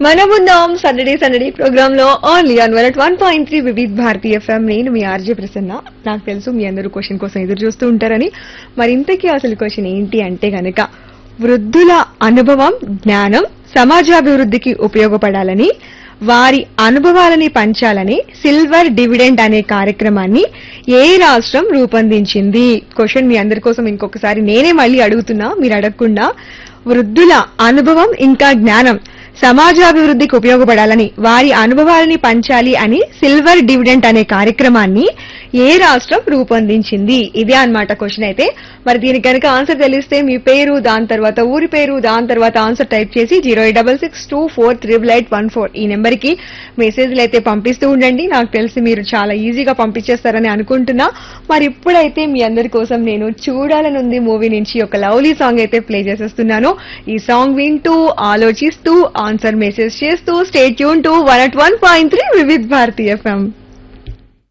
మనమున్నాం సందడి సందడి ప్రోగ్రామ్ లో only on one one point three Vividh Bharati FM నేను మీ ఆర్జే ప్రసన్న నాకు తెలుసు మీ అందరూ క్వశ్చన్ కోసం ఎదురు చూస్తూ ఉంటారని మరి ఇంతకీ అసలు క్వశ్చన్ ఏంటి అంటే గనక వృద్ధుల అనుభవం జ్ఞానం సమాజాభివృద్ధికి ఉపయోగపడాలని వారి అనుభవాలని పంచాలని సిల్వర్ డివిడెండ్ అనే కార్యక్రమాన్ని ఏ రాష్ట్రం రూపొందించింది క్వశ్చన్ మీ అందరి కోసం ఇంకొకసారి నేనే మళ్ళీ అడుగుతున్నా మీరు అడగకుండా వృద్ధుల అనుభవం ఇంకా జ్ఞానం సమాజాభివృద్ధికి ఉపయోగపడాలని వారి అనుభవాలని పంచాలి అని సిల్వర్ డివిడెంట్ అనే కార్యక్రమాన్ని ఏ రాష్ట్రం రూపొందించింది ఇదే అన్నమాట క్వశ్చన్ అయితే మరి దీనికి కనుక ఆన్సర్ తెలిస్తే మీ పేరు దాని తర్వాత ఊరి పేరు దాని తర్వాత ఆన్సర్ టైప్ చేసి zero eight double six two four triple eight one four ఈ నెంబర్ కి మెసేజ్లు అయితే పంపిస్తూ ఉండండి నాకు తెలిసి మీరు చాలా ఈజీగా పంపించేస్తారని అనుకుంటున్నా మరి ఇప్పుడైతే మీ అందరి కోసం నేను చూడాలనుంది మూవీ నుంచి ఒక లవ్లీ సాంగ్ అయితే ప్లే చేసేస్తున్నాను ఈ సాంగ్ వింటూ ఆలోచిస్తూ ఆన్సర్ మెసేజ్ చేస్తూ stay tuned to one at one point three Vividh Bharati FM